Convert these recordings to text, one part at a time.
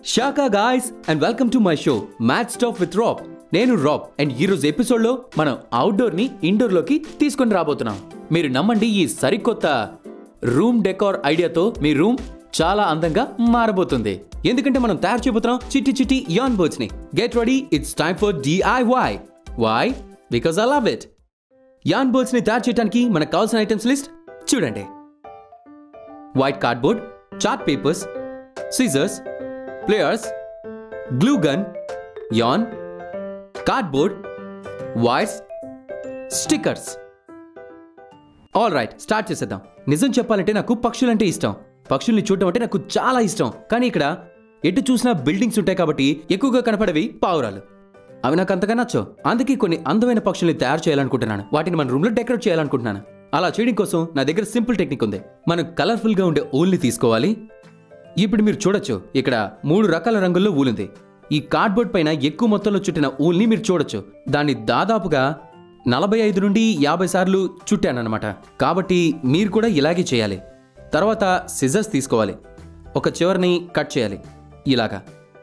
షాకా guys and welcome to my show match stop with Rob నేను Rob and ఈ రోజు episode లో మనం అవుట్డోర్ ని ఇండోర్ లోకి తీసుకొని రాబోతున్నాం మీరు నమ్మండి ఈ సరికొత్త రూమ్ డెకార్ ఐడియాతో మీ రూమ్ చాలా అందంగా మారబోతుంది ఎందుకంటే మనం తయారు చేయబోతున్నాం చిట్టి చిట్టి యాన్ బర్డ్స్ ని get ready it's time for DIY why because I love it yarn birds ని తయారు చేయడానికి మనకు కావాల్సిన ఐటమ్స్ లిస్ట్ చూడండి white cardboard chart papers scissors pliers glue gun yarn cardboard wires stickers all right start చేసేద్దాం నిజం చెప్పాలంటే నాకు పక్షులంటే ఇష్టం పక్షుల్ని చూడటం అంటే నాకు చాలా ఇష్టం కానీ ఇక్కడ ఎటు చూసినా బిల్డింగ్స్ ఉంటాయి కాబట్టి ఎక్కువగా కనపడేవి పావురాలు అవి నాకు అంతగా నచ్చవు అందుకే కొన్ని అందమైన పక్షుల్ని తయారు చేయాలనుకుంటున్నాను వాటిని మన రూమ్లో డెకరేట్ చేయాలనుకుంటున్నాను అలా చేయడం కోసం నా దగ్గర సింపుల్ టెక్నిక్ ఉంది మనం కలర్ఫుల్గా ఉండే ఊల్ని తీసుకోవాలి ఇప్పుడు మీరు చూడొచ్చు ఇక్కడ మూడు రకాల రంగుల్లో ఊలుంది ఈ కార్డ్బోర్డ్ పైన ఎక్కువ మొత్తంలో చుట్టిన ఊల్ని మీరు చూడొచ్చు దాన్ని దాదాపుగా నలభై ఐదు నుండి యాభై సార్లు చుట్టానన్నమాట కాబట్టి మీరు కూడా ఇలాగే చేయాలి తర్వాత సిజర్స్ తీసుకోవాలి ఒక చివరిని కట్ చేయాలి ఇలాగా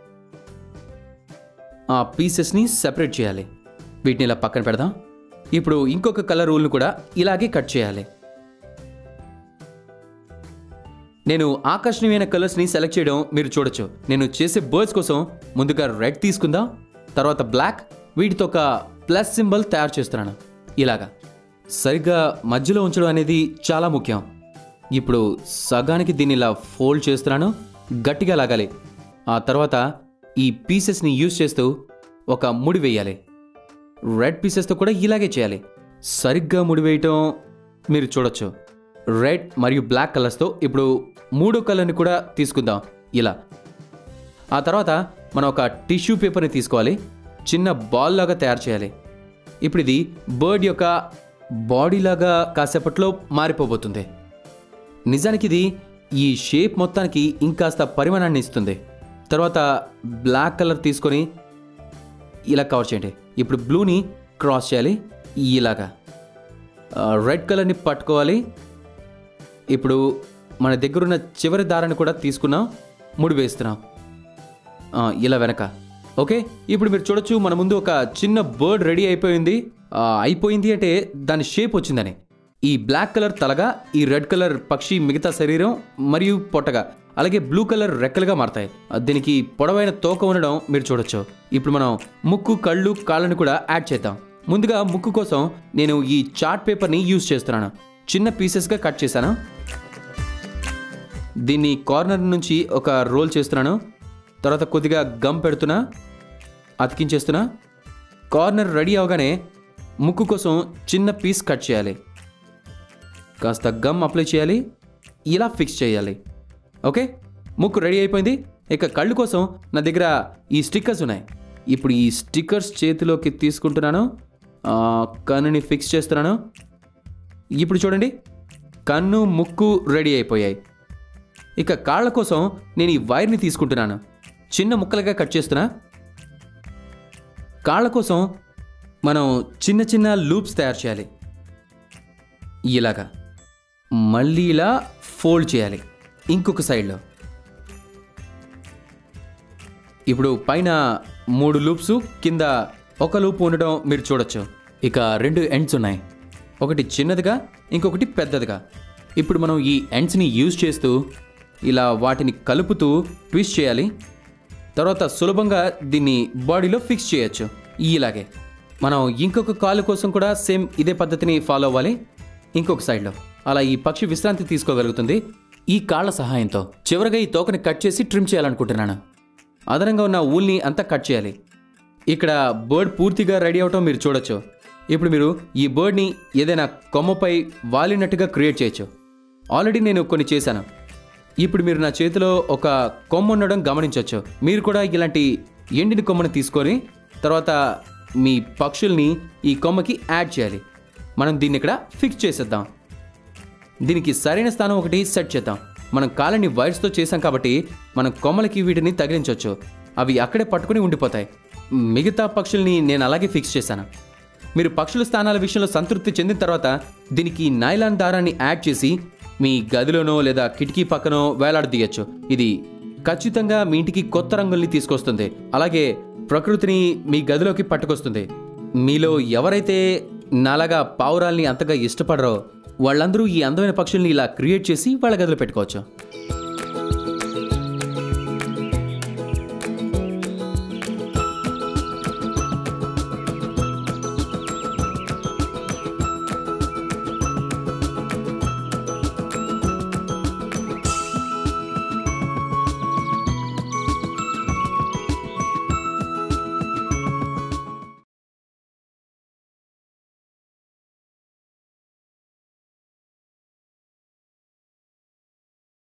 ఆ పీసెస్ని సెపరేట్ చేయాలి వీటిని ఇలా పక్కన పెడదాం ఇప్పుడు ఇంకొక కలర్ రూల్ని కూడా ఇలాగే కట్ చేయాలి నేను ఆకర్షణీయమైన కలర్స్ని సెలెక్ట్ చేయడం మీరు చూడొచ్చు నేను చేసే బర్డ్స్ కోసం ముందుగా రెడ్ తీసుకుందాం తర్వాత బ్లాక్ వీటితో ఒక ప్లస్ సింబల్ తయారు చేస్తున్నాను ఇలాగా సరిగ్గా మధ్యలో ఉంచడం అనేది చాలా ముఖ్యం ఇప్పుడు సగానికి దీన్ని ఇలా ఫోల్డ్ చేస్తున్నాను గట్టిగా లాగాలి ఆ తర్వాత ఈ పీసెస్ని యూజ్ చేస్తూ ఒక ముడి వేయాలి రెడ్ పీసెస్తో కూడా ఇలాగే చేయాలి సరిగ్గా ముడి వేయటం మీరు చూడొచ్చు రెడ్ మరియు బ్లాక్ కలర్స్తో ఇప్పుడు మూడో కలర్ని కూడా తీసుకుందాం ఇలా ఆ తర్వాత మనం ఒక టిష్యూ పేపర్ని తీసుకోవాలి చిన్న బాల్ లాగా తయారు చేయాలి ఇప్పుడు ఇది బర్డ్ యొక్క బాడీ లాగా కాసేపట్లో మారిపోబోతుంది నిజానికి ఇది ఈ షేప్ మొత్తానికి ఇంకాస్త పరిమాణాన్ని ఇస్తుంది తర్వాత బ్లాక్ కలర్ తీసుకొని ఇలా కవర్ చేయండి ఇప్పుడు బ్లూని క్రాస్ చేయాలి ఇలాగా ఆ, రెడ్ కలర్ని పట్టుకోవాలి ఇప్పుడు మన దగ్గర ఉన్న చివరి దారాన్ని కూడా తీసుకున్నాం ముడి వేస్తున్నాం ఆ, ఇలా వెనక ఓకే ఇప్పుడు మీరు చూడొచ్చు మన ముందు ఒక చిన్న బర్డ్ రెడీ అయిపోయింది ఆ, అయిపోయింది అంటే దాని షేప్ వచ్చిందని ఈ బ్లాక్ కలర్ తలగా ఈ రెడ్ కలర్ పక్షి మిగతా శరీరం మరియు పొట్టగా అలాగే బ్లూ కలర్ రెక్కలుగా మారతాయి ఆ, దీనికి పొడవైన తోక ఉండడం మీరు చూడొచ్చు ఇప్పుడు మనం ముక్కు కళ్ళు కాళ్ళని కూడా యాడ్ చేద్దాం ముందుగా ముక్కు కోసం నేను ఈ చార్ట్ పేపర్ని యూజ్ చేస్తున్నాను చిన్న పీసెస్గా కట్ చేశాను దీన్ని కార్నర్ నుంచి ఒక రోల్ చేస్తున్నాను తర్వాత కొద్దిగా గమ్ పెడుతున్నా అతికించేస్తున్నా కార్నర్ రెడీ అవగానే ముక్కు కోసం చిన్న పీస్ కట్ చేయాలి కాస్త గమ్ అప్లై చేయాలి ఇలా ఫిక్స్ చేయాలి ఓకే ముక్కు రెడీ అయిపోయింది ఇక కళ్ళు కోసం నా దగ్గర ఈ స్టిక్కర్స్ ఉన్నాయి ఇప్పుడు ఈ స్టిక్కర్స్ చేతిలోకి తీసుకుంటున్నాను ఆ, కన్నుని ఫిక్స్ చేస్తున్నాను ఇప్పుడు చూడండి కన్ను ముక్కు రెడీ అయిపోయాయి ఇక కాళ్ళ కోసం నేను ఈ వైర్ని తీసుకుంటున్నాను చిన్న ముక్కలుగా కట్ చేస్తున్నా కాళ్ళ కోసం మనం చిన్న చిన్న లూప్స్ తయారు చేయాలి ఇలాగా మళ్ళీ ఇలా ఫోల్డ్ చేయాలి ఇంకొక సైడ్లో ఇప్పుడు పైన మూడు లూప్స్ కింద ఒక లూప్ ఉండడం మీరు చూడొచ్చు ఇక రెండు ఎండ్స్ ఉన్నాయి ఒకటి చిన్నదిగా ఇంకొకటి పెద్దదిగా ఇప్పుడు మనం ఈ ఎండ్స్ని యూజ్ చేస్తూ ఇలా వాటిని కలుపుతూ ట్విస్ట్ చేయాలి తర్వాత సులభంగా దీన్ని బాడీలో ఫిక్స్ చేయొచ్చు ఇలాగే మనం ఇంకొక కాలు కోసం కూడా సేమ్ ఇదే పద్ధతిని ఫాలో అవ్వాలి ఇంకొక సైడ్లో అలా ఈ పక్షి విశ్రాంతి తీసుకోగలుగుతుంది ఈ కాళ్ళ సహాయంతో చివరగా ఈ తోకని కట్ చేసి ట్రిమ్ చేయాలనుకుంటున్నాను అదనంగా ఉన్న ఊల్ని అంతా కట్ చేయాలి ఇక్కడ బర్డ్ పూర్తిగా రెడీ అవటం మీరు చూడొచ్చు ఇప్పుడు మీరు ఈ బర్డ్ని ఏదైనా కొమ్మపై వాలినట్టుగా క్రియేట్ చేయొచ్చు ఆల్రెడీ నేను కొన్ని చేశాను ఇప్పుడు మీరు నా చేతిలో ఒక కొమ్మ ఉండడం గమనించవచ్చు మీరు కూడా ఇలాంటి ఎండిన కొమ్మని తీసుకొని తర్వాత మీ పక్షుల్ని ఈ కొమ్మకి యాడ్ చేయాలి మనం దీన్ని ఇక్కడ ఫిక్స్ చేసేద్దాం దీనికి సరైన స్థానం ఒకటి సెట్ చేద్దాం మనం కాలని వైర్స్తో చేసాం కాబట్టి మనం కొమ్మలకి వీటిని తగిలించవచ్చు అవి అక్కడే పట్టుకుని ఉండిపోతాయి మిగతా పక్షుల్ని నేను అలాగే ఫిక్స్ చేశాను మీరు పక్షుల స్థానాల విషయంలో సంతృప్తి చెందిన తర్వాత దీనికి నైలాన్ దారాన్ని యాడ్ చేసి మీ గదిలోనో లేదా కిటికీ పక్కనో వేలాడదీయచ్చు ఇది ఖచ్చితంగా మీ ఇంటికి కొత్త రంగుల్ని తీసుకొస్తుంది అలాగే ప్రకృతిని మీ గదిలోకి పట్టుకొస్తుంది మీలో ఎవరైతే నాలాగా పావురాల్ని అంతగా ఇష్టపడరో వాళ్ళందరూ ఈ అందమైన పక్షుల్ని ఇలా క్రియేట్ చేసి వాళ్ళ గదిలో పెట్టుకోవచ్చు